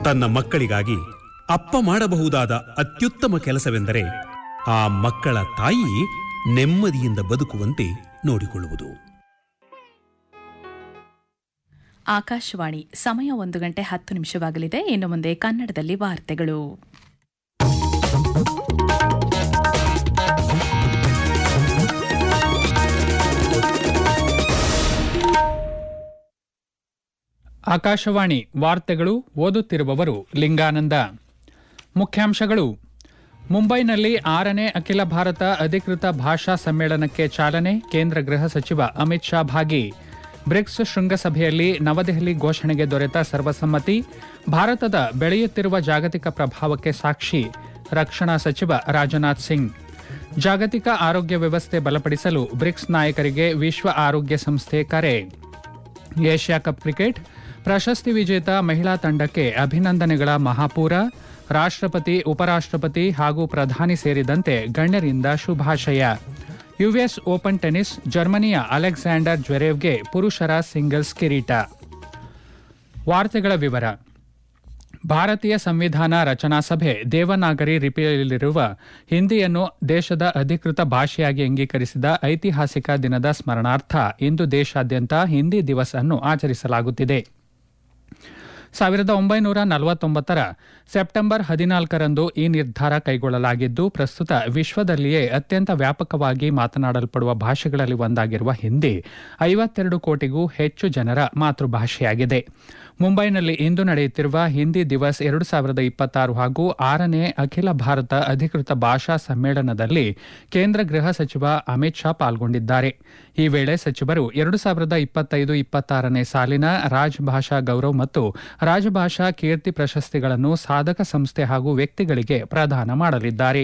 ತನ್ನ ಮಕ್ಕಳಿಗಾಗಿ ಅಪ್ಪ ಮಾಡಬಹುದಾದ ಅತ್ಯುತ್ತಮ ಕೆಲಸವೆಂದರೆ ಆ ಮಕ್ಕಳ ತಾಯಿ ನೆಮ್ಮದಿಯಿಂದ ಬದುಕುವಂತೆ ನೋಡಿಕೊಳ್ಳುವುದು ಆಕಾಶವಾಣಿ ಸಮಯ ಒಂದು ಗಂಟೆ ಹತ್ತು ನಿಮಿಷವಾಗಲಿದೆ ಇನ್ನು ಮುಂದೆ ಕನ್ನಡದಲ್ಲಿ ವಾರ್ತೆಗಳು ಆಕಾಶವಾಣಿ ವಾರ್ತೆಗಳು ಓದುತ್ತಿರುವವರು ಲಿಂಗಾನಂದ ಮುಖ್ಯಾಂಶಗಳು ಮುಂಬೈನಲ್ಲಿ ಆರನೇ ಅಖಿಲ ಭಾರತ ಅಧಿಕೃತ ಭಾಷಾ ಸಮ್ಮೇಳನಕ್ಕೆ ಚಾಲನೆ ಕೇಂದ್ರ ಗೃಹ ಸಚಿವ ಅಮಿತ್ ಶಾ ಭಾಗಿ ಬ್ರಿಕ್ಸ್ ಶೃಂಗಸಭೆಯಲ್ಲಿ ನವದೆಹಲಿ ಘೋಷಣೆಗೆ ದೊರೆತ ಸರ್ವಸಮ್ಮತಿ ಭಾರತದ ಬೆಳೆಯುತ್ತಿರುವ ಜಾಗತಿಕ ಪ್ರಭಾವಕ್ಕೆ ಸಾಕ್ಷಿ ರಕ್ಷಣಾ ಸಚಿವ ರಾಜನಾಥ್ ಸಿಂಗ್ ಜಾಗತಿಕ ಆರೋಗ್ಯ ವ್ಯವಸ್ಥೆ ಬಲಪಡಿಸಲು ಬ್ರಿಕ್ಸ್ ನಾಯಕರಿಗೆ ವಿಶ್ವ ಆರೋಗ್ಯ ಸಂಸ್ಥೆ ಕರೆ ಏಷ್ಯಾ ಕಪ್ ಕ್ರಿಕೆಟ್ ಪ್ರಶಸ್ತಿ ವಿಜೇತ ಮಹಿಳಾ ತಂಡಕ್ಕೆ ಅಭಿನಂದನೆಗಳ ಮಹಾಪೂರ ರಾಷ್ಟ್ರಪತಿ ಉಪರಾಷ್ಟ್ರಪತಿ ಹಾಗೂ ಪ್ರಧಾನಿ ಸೇರಿದಂತೆ ಗಣ್ಯರಿಂದ ಶುಭಾಶಯ ಯುಎಸ್ ಓಪನ್ ಟೆನಿಸ್ ಜರ್ಮನಿಯ ಅಲೆಕ್ಸಾಂಡರ್ ಜ್ವೆರೇವ್ಗೆ ಪುರುಷರ ಸಿಂಗಲ್ಸ್ ಕಿರೀಟ ವಾರ್ತೆಗಳ ವಿವರ ಭಾರತೀಯ ಸಂವಿಧಾನ ರಚನಾ ಸಭೆ ದೇವನಾಗರಿ ಲಿಪಿಯಲ್ಲಿರುವ ಹಿಂದಿಯನ್ನು ದೇಶದ ಅಧಿಕೃತ ಭಾಷೆಯಾಗಿ ಅಂಗೀಕರಿಸಿದ ಐತಿಹಾಸಿಕ ದಿನದ ಸ್ಮರಣಾರ್ಥ ಇಂದು ದೇಶಾದ್ಯಂತ ಹಿಂದಿ ದಿವಸ್ ಅನ್ನು ಆಚರಿಸಲಾಗುತ್ತಿದೆ ಸಾವಿರದ ಒಂಬೈನೂರ ನಲವತ್ತೊಂಬತ್ತರ ಸೆಪ್ಟೆಂಬರ್ ಹದಿನಾಲ್ಕರಂದು ಈ ನಿರ್ಧಾರ ಕೈಗೊಳ್ಳಲಾಗಿದ್ದು ಪ್ರಸ್ತುತ ವಿಶ್ವದಲ್ಲಿಯೇ ಅತ್ಯಂತ ವ್ಯಾಪಕವಾಗಿ ಮಾತನಾಡಲ್ಪಡುವ ಭಾಷೆಗಳಲ್ಲಿ ಒಂದಾಗಿರುವ ಹಿಂದಿ ಐವತ್ತೆರಡು ಕೋಟಿಗೂ ಹೆಚ್ಚು ಜನರ ಮಾತೃಭಾಷೆಯಾಗಿದೆ ಮುಂಬೈನಲ್ಲಿ ಇಂದು ನಡೆಯುತ್ತಿರುವ ಹಿಂದಿ ದಿವಸ್ ಎರಡು ಸಾವಿರದ ಇಪ್ಪತ್ತಾರು ಹಾಗೂ ಆರನೇ ಅಖಿಲ ಭಾರತ ಅಧಿಕೃತ ಭಾಷಾ ಸಮ್ಮೇಳನದಲ್ಲಿ ಕೇಂದ್ರ ಗೃಹ ಸಚಿವ ಅಮಿತ್ ಶಾ ಪಾಲ್ಗೊಂಡಿದ್ದಾರೆ ಈ ವೇಳೆ ಸಚಿವರು ಎರಡು ಸಾವಿರದ ಇಪ್ಪತ್ತೈದು ಇಪ್ಪತ್ತಾರನೇ ಸಾಲಿನ ರಾಜಭಾಷಾ ಗೌರವ್ ಮತ್ತು ರಾಜಭಾಷಾ ಕೀರ್ತಿ ಪ್ರಶಸ್ತಿಗಳನ್ನು ಸಾಧಕ ಸಂಸ್ಥೆ ಹಾಗೂ ವ್ಯಕ್ತಿಗಳಿಗೆ ಪ್ರದಾನ ಮಾಡಲಿದ್ದಾರೆ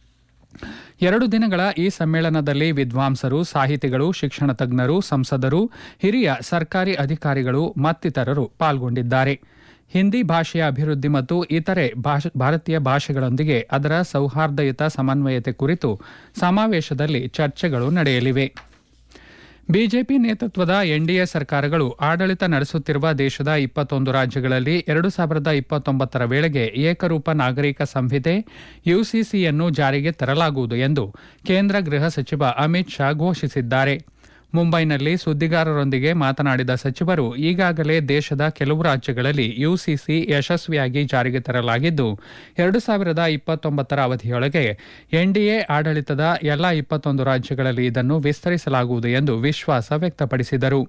ಎರಡು ದಿನಗಳ ಈ ಸಮ್ಮೇಳನದಲ್ಲಿ ವಿದ್ವಾಂಸರು ಸಾಹಿತಿಗಳು ಶಿಕ್ಷಣ ತಜ್ಞರು ಸಂಸದರು ಹಿರಿಯ ಸರ್ಕಾರಿ ಅಧಿಕಾರಿಗಳು ಮತ್ತಿತರರು ಪಾಲ್ಗೊಂಡಿದ್ದಾರೆ ಹಿಂದಿ ಭಾಷೆಯ ಅಭಿವೃದ್ಧಿ ಮತ್ತು ಇತರೆ ಭಾರತೀಯ ಭಾಷೆಗಳೊಂದಿಗೆ ಅದರ ಸೌಹಾರ್ದಯುತ ಸಮನ್ವಯತೆ ಕುರಿತು ಸಮಾವೇಶದಲ್ಲಿ ಚರ್ಚೆಗಳು ನಡೆಯಲಿವೆ ಬಿಜೆಪಿ ನೇತೃತ್ವದ ಎನ್ಡಿಎ ಸರ್ಕಾರಗಳು ಆಡಳಿತ ನಡೆಸುತ್ತಿರುವ ದೇಶದ ಇಪ್ಪತ್ತೊಂದು ರಾಜ್ಯಗಳಲ್ಲಿ ಎರಡು ಸಾವಿರದ ಇಪ್ಪತ್ತೊಂಬತ್ತರ ವೇಳೆಗೆ ಏಕರೂಪ ನಾಗರಿಕ ಸಂಹಿತೆ ಯುಸಿಸಿಯನ್ನು ಜಾರಿಗೆ ತರಲಾಗುವುದು ಎಂದು ಕೇಂದ್ರ ಗೃಹ ಸಚಿವ ಅಮಿತ್ ಶಾ ಘೋಷಿಸಿದ್ದಾರೆ ಮುಂಬೈನಲ್ಲಿ ಸುದ್ದಿಗಾರರೊಂದಿಗೆ ಮಾತನಾಡಿದ ಸಚಿವರು ಈಗಾಗಲೇ ದೇಶದ ಕೆಲವು ರಾಜ್ಯಗಳಲ್ಲಿ ಯುಸಿಸಿ ಯಶಸ್ವಿಯಾಗಿ ಜಾರಿಗೆ ತರಲಾಗಿದ್ದು ಎರಡು ಸಾವಿರದ ಇಪ್ಪತ್ತೊಂಬತ್ತರ ಅವಧಿಯೊಳಗೆ ಎನ್ಡಿಎ ಆಡಳಿತದ ಎಲ್ಲಾ ಇಪ್ಪತ್ತೊಂದು ರಾಜ್ಯಗಳಲ್ಲಿ ಇದನ್ನು ವಿಸ್ತರಿಸಲಾಗುವುದು ಎಂದು ವಿಶ್ವಾಸ ವ್ಯಕ್ತಪಡಿಸಿದರು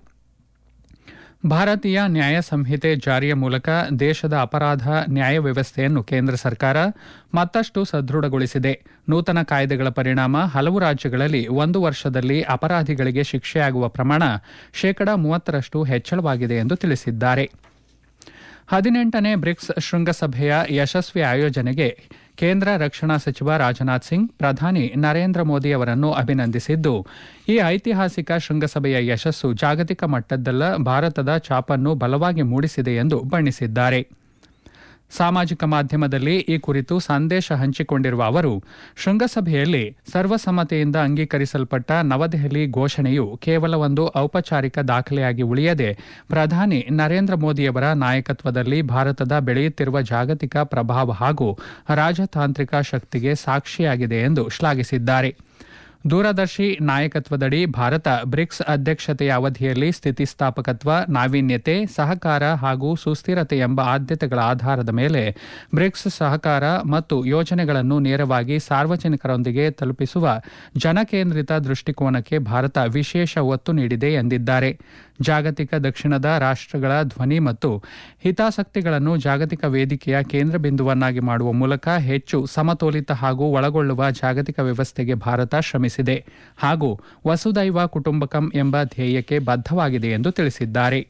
ಭಾರತೀಯ ನ್ಯಾಯ ಸಂಹಿತೆ ಜಾರಿಯ ಮೂಲಕ ದೇಶದ ಅಪರಾಧ ನ್ಯಾಯ ವ್ಯವಸ್ಥೆಯನ್ನು ಕೇಂದ್ರ ಸರ್ಕಾರ ಮತ್ತಷ್ಟು ಸದೃಢಗೊಳಿಸಿದೆ ನೂತನ ಕಾಯ್ದೆಗಳ ಪರಿಣಾಮ ಹಲವು ರಾಜ್ಯಗಳಲ್ಲಿ ಒಂದು ವರ್ಷದಲ್ಲಿ ಅಪರಾಧಿಗಳಿಗೆ ಶಿಕ್ಷೆಯಾಗುವ ಪ್ರಮಾಣ ಶೇಕಡಾ ಮೂವತ್ತರಷ್ಟು ಹೆಚ್ಚಳವಾಗಿದೆ ಎಂದು ತಿಳಿಸಿದ್ದಾರೆ ಹದಿನೆಂಟನೇ ಬ್ರಿಕ್ಸ್ ಶೃಂಗಸಭೆಯ ಯಶಸ್ವಿ ಆಯೋಜನೆಗೆ ಕೇಂದ್ರ ರಕ್ಷಣಾ ಸಚಿವ ರಾಜನಾಥ್ ಸಿಂಗ್ ಪ್ರಧಾನಿ ನರೇಂದ್ರ ಮೋದಿ ಅವರನ್ನು ಅಭಿನಂದಿಸಿದ್ದು ಈ ಐತಿಹಾಸಿಕ ಶೃಂಗಸಭೆಯ ಯಶಸ್ಸು ಜಾಗತಿಕ ಮಟ್ಟದಲ್ಲ ಭಾರತದ ಛಾಪನ್ನು ಬಲವಾಗಿ ಮೂಡಿಸಿದೆ ಎಂದು ಬಣ್ಣಿಸಿದ್ದಾರೆ ಸಾಮಾಜಿಕ ಮಾಧ್ಯಮದಲ್ಲಿ ಈ ಕುರಿತು ಸಂದೇಶ ಹಂಚಿಕೊಂಡಿರುವ ಅವರು ಶೃಂಗಸಭೆಯಲ್ಲಿ ಸರ್ವಸಮ್ಮತೆಯಿಂದ ಅಂಗೀಕರಿಸಲ್ಪಟ್ಟ ನವದೆಹಲಿ ಘೋಷಣೆಯು ಕೇವಲ ಒಂದು ಔಪಚಾರಿಕ ದಾಖಲೆಯಾಗಿ ಉಳಿಯದೆ ಪ್ರಧಾನಿ ನರೇಂದ್ರ ಮೋದಿಯವರ ನಾಯಕತ್ವದಲ್ಲಿ ಭಾರತದ ಬೆಳೆಯುತ್ತಿರುವ ಜಾಗತಿಕ ಪ್ರಭಾವ ಹಾಗೂ ರಾಜತಾಂತ್ರಿಕ ಶಕ್ತಿಗೆ ಸಾಕ್ಷಿಯಾಗಿದೆ ಎಂದು ಶ್ಲಾಘಿಸಿದ್ದಾರೆ ದೂರದರ್ಶಿ ನಾಯಕತ್ವದಡಿ ಭಾರತ ಬ್ರಿಕ್ಸ್ ಅಧ್ಯಕ್ಷತೆಯ ಅವಧಿಯಲ್ಲಿ ಸ್ಥಿತಿಸ್ಥಾಪಕತ್ವ ನಾವೀನ್ಯತೆ ಸಹಕಾರ ಹಾಗೂ ಸುಸ್ಥಿರತೆ ಎಂಬ ಆದ್ಯತೆಗಳ ಆಧಾರದ ಮೇಲೆ ಬ್ರಿಕ್ಸ್ ಸಹಕಾರ ಮತ್ತು ಯೋಜನೆಗಳನ್ನು ನೇರವಾಗಿ ಸಾರ್ವಜನಿಕರೊಂದಿಗೆ ತಲುಪಿಸುವ ಜನಕೇಂದ್ರಿತ ದೃಷ್ಟಿಕೋನಕ್ಕೆ ಭಾರತ ವಿಶೇಷ ಒತ್ತು ನೀಡಿದೆ ಎಂದಿದ್ದಾರೆ ಜಾಗತಿಕ ದಕ್ಷಿಣದ ರಾಷ್ಟ್ರಗಳ ಧ್ವನಿ ಮತ್ತು ಹಿತಾಸಕ್ತಿಗಳನ್ನು ಜಾಗತಿಕ ವೇದಿಕೆಯ ಕೇಂದ್ರ ಬಿಂದುವನ್ನಾಗಿ ಮಾಡುವ ಮೂಲಕ ಹೆಚ್ಚು ಸಮತೋಲಿತ ಹಾಗೂ ಒಳಗೊಳ್ಳುವ ಜಾಗತಿಕ ವ್ಯವಸ್ಥೆಗೆ ಭಾರತ ಶ್ರಮಿಸಿದೆ ಹಾಗೂ ವಸುದೈವ ಕುಟುಂಬಕಂ ಎಂಬ ಧ್ಯೇಯಕ್ಕೆ ಬದ್ಧವಾಗಿದೆ ಎಂದು ತಿಳಿಸಿದ್ದಾರೆ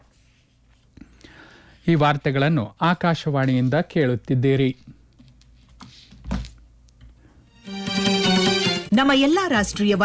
ಈ ವಾರ್ತೆಗಳನ್ನು ಆಕಾಶವಾಣಿಯಿಂದ ಕೇಳುತ್ತಿದ್ದೀರಿ ನಮ್ಮ ಎಲ್ಲಾ ರಾಷ್ಟ್ರೀಯ